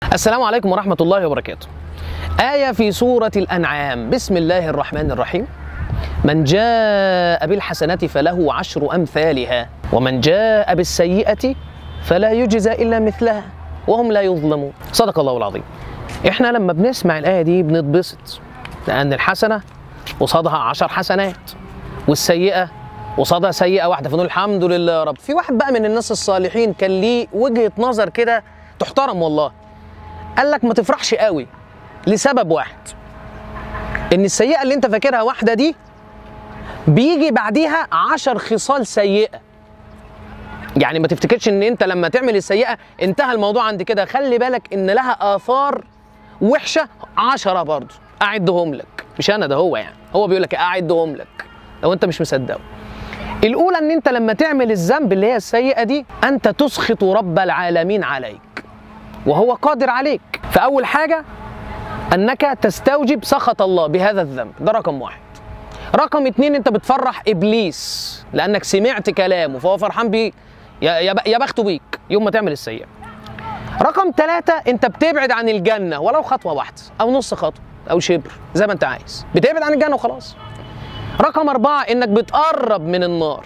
السلام عليكم ورحمة الله وبركاته. آية في سورة الأنعام، بسم الله الرحمن الرحيم. من جاء بالحسنة فله عشر أمثالها، ومن جاء بالسيئة فلا يجزى إلا مثلها، وهم لا يظلمون. صدق الله العظيم. إحنا لما بنسمع الآية دي بنتبسط، لأن الحسنة قصادها عشر حسنات، والسيئة قصادها سيئة واحدة، فنقول الحمد لله يا رب. في واحد بقى من الناس الصالحين كان ليه وجهة نظر كده تحترم والله. قال لك ما تفرحش قوي لسبب واحد ان السيئه اللي انت فاكرها واحده دي بيجي بعديها عشر خصال سيئه يعني ما تفتكرش ان انت لما تعمل السيئه انتهى الموضوع عند كده خلي بالك ان لها اثار وحشه عشرة برضه اعدهم لك مش انا ده هو يعني هو بيقول لك اعدهم لك لو انت مش مصدقه الاولى ان انت لما تعمل الذنب اللي هي السيئه دي انت تسخط رب العالمين عليك وهو قادر عليك فأول حاجة أنك تستوجب سخط الله بهذا الذنب ده رقم واحد رقم اتنين أنت بتفرح إبليس لأنك سمعت كلامه فهو فرحان بيك يا يا بخته بيك يوم ما تعمل السيئة رقم ثلاثة أنت بتبعد عن الجنة ولو خطوة واحدة أو نص خطوة أو شبر زي ما أنت عايز بتبعد عن الجنة وخلاص رقم أربعة إنك بتقرب من النار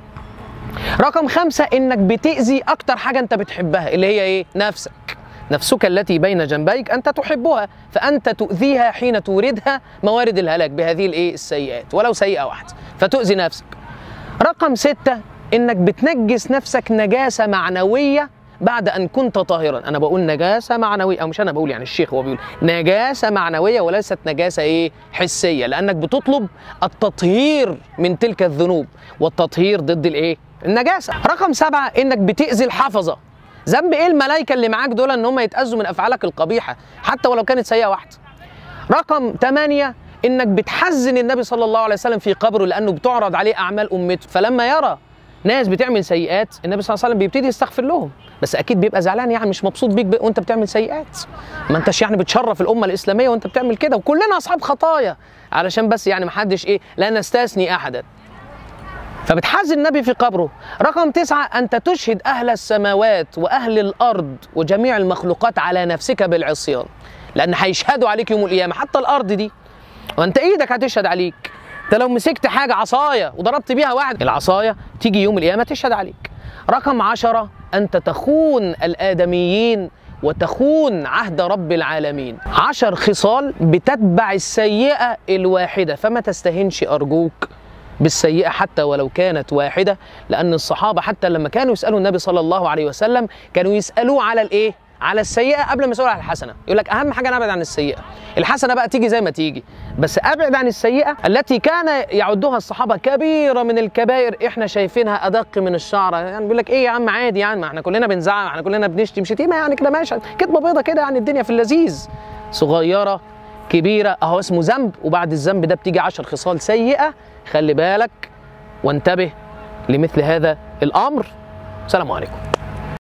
رقم خمسة إنك بتأذي أكتر حاجة أنت بتحبها اللي هي إيه؟ نفسك نفسك التي بين جنبيك انت تحبها فانت تؤذيها حين توردها موارد الهلاك بهذه الايه السيئات ولو سيئه واحده فتؤذي نفسك رقم ستة انك بتنجس نفسك نجاسه معنويه بعد ان كنت طاهرا انا بقول نجاسه معنويه او مش انا بقول يعني الشيخ هو بيقول نجاسه معنويه وليست نجاسه ايه حسيه لانك بتطلب التطهير من تلك الذنوب والتطهير ضد الايه النجاسه رقم سبعة انك بتاذي الحفظه ذنب ايه الملائكه اللي معاك دول ان هم يتاذوا من افعالك القبيحه حتى ولو كانت سيئه واحده رقم ثمانية انك بتحزن النبي صلى الله عليه وسلم في قبره لانه بتعرض عليه اعمال امته فلما يرى ناس بتعمل سيئات النبي صلى الله عليه وسلم بيبتدي يستغفر لهم بس اكيد بيبقى زعلان يعني مش مبسوط بيك وانت بتعمل سيئات ما انتش يعني بتشرف الامه الاسلاميه وانت بتعمل كده وكلنا اصحاب خطايا علشان بس يعني ما حدش ايه لا نستثني احدا فبتحزن النبي في قبره رقم تسعة أنت تشهد أهل السماوات وأهل الأرض وجميع المخلوقات على نفسك بالعصيان لأن هيشهدوا عليك يوم القيامة حتى الأرض دي وأنت إيدك هتشهد عليك أنت لو مسكت حاجة عصاية وضربت بيها واحد العصاية تيجي يوم القيامة تشهد عليك رقم عشرة أنت تخون الآدميين وتخون عهد رب العالمين عشر خصال بتتبع السيئة الواحدة فما تستهنش أرجوك بالسيئة حتى ولو كانت واحدة لأن الصحابة حتى لما كانوا يسألوا النبي صلى الله عليه وسلم كانوا يسألوه على الإيه؟ على السيئة قبل ما يسألوا على الحسنة يقول لك أهم حاجة نبعد عن السيئة الحسنة بقى تيجي زي ما تيجي بس أبعد عن السيئة التي كان يعدها الصحابة كبيرة من الكبائر إحنا شايفينها أدق من الشعرة يعني بيقول لك إيه يا عم عادي يعني ما إحنا كلنا بنزعق إحنا كلنا بنشتم شتيمة يعني كده ماشي كدبة بيضة كده يعني الدنيا في اللذيذ صغيرة كبيرة أهو اسمه ذنب وبعد الذنب ده بتيجي عشر خصال سيئة خلي بالك وانتبه لمثل هذا الامر السلام عليكم